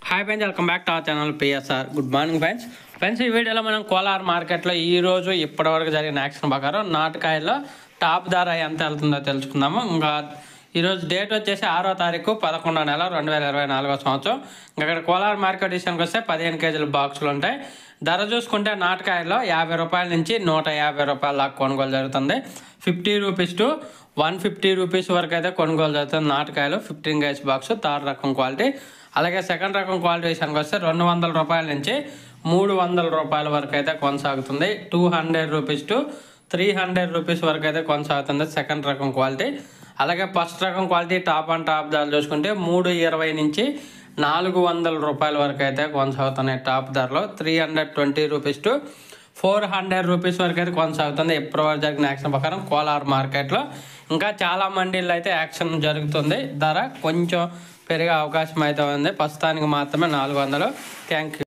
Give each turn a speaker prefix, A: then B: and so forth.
A: hi friends welcome back to our channel PSR good morning friends friends ఈ వీడియోలో మనం కోలార్ మార్కెట్లో ఈ రోజు ఇప్పటివరకు జరిగిన యాక్షన్ ప్రకారం నాటకాయల్లో టాప్ ధర ఎంత వెళ్తుందో తెలుసుకుందాము ఇంకా ఈరోజు డేట్ వచ్చేసి ఆరో తారీఖు పదకొండో నెల రెండు వేల ఇరవై నాలుగో సంవత్సరం ఇంకా ఇక్కడ కోలార్ మార్కెట్ విషయానికి వస్తే పదిహేను కేజీల బాక్సులు ఉంటాయి ధర చూసుకుంటే నాటకాయల్లో యాభై రూపాయల నుంచి నూట యాభై రూపాయల దాకా కొనుగోలు జరుగుతుంది fifty rupees to one fifty rupees వరకు అయితే కొనుగోలు జరుగుతుంది నాటకాయలు ఫిఫ్టీన్ గైస్ బాక్స్ థర్డ్ రకం క్వాలిటీ అలాగే సెకండ్ రకం క్వాలిటీ విషయానికి వస్తే రెండు వందల రూపాయల నుంచి మూడు వందల రూపాయల వరకు అయితే కొనసాగుతుంది two hundred rupees to three hundred rupees వరకు అయితే కొనసాగుతుంది సెకండ్ రకం క్వాలిటీ అలాగే ఫస్ట్ రకం క్వాలిటీ టాప్ అండ్ టాప్ ధరలు చూసుకుంటే మూడు ఇరవై నుంచి నాలుగు వందల రూపాయల వరకు అయితే కొనసాగుతున్నాయి టాప్ ధరలో three hundred twenty rupees to four hundred rupees వరకు అయితే కొనసాగుతుంది ఇప్పటివరకు జరిగిన యాక్షన్ ప్రకారం కోలార్ మార్కెట్లో ఇంకా చాలా మండీల్లో అయితే యాక్షన్ జరుగుతుంది ధర కొంచెం పెరిగే అవకాశం అయితే ఉంది ప్రస్తుతానికి మాత్రమే నాలుగు వందలు థ్యాంక్ యూ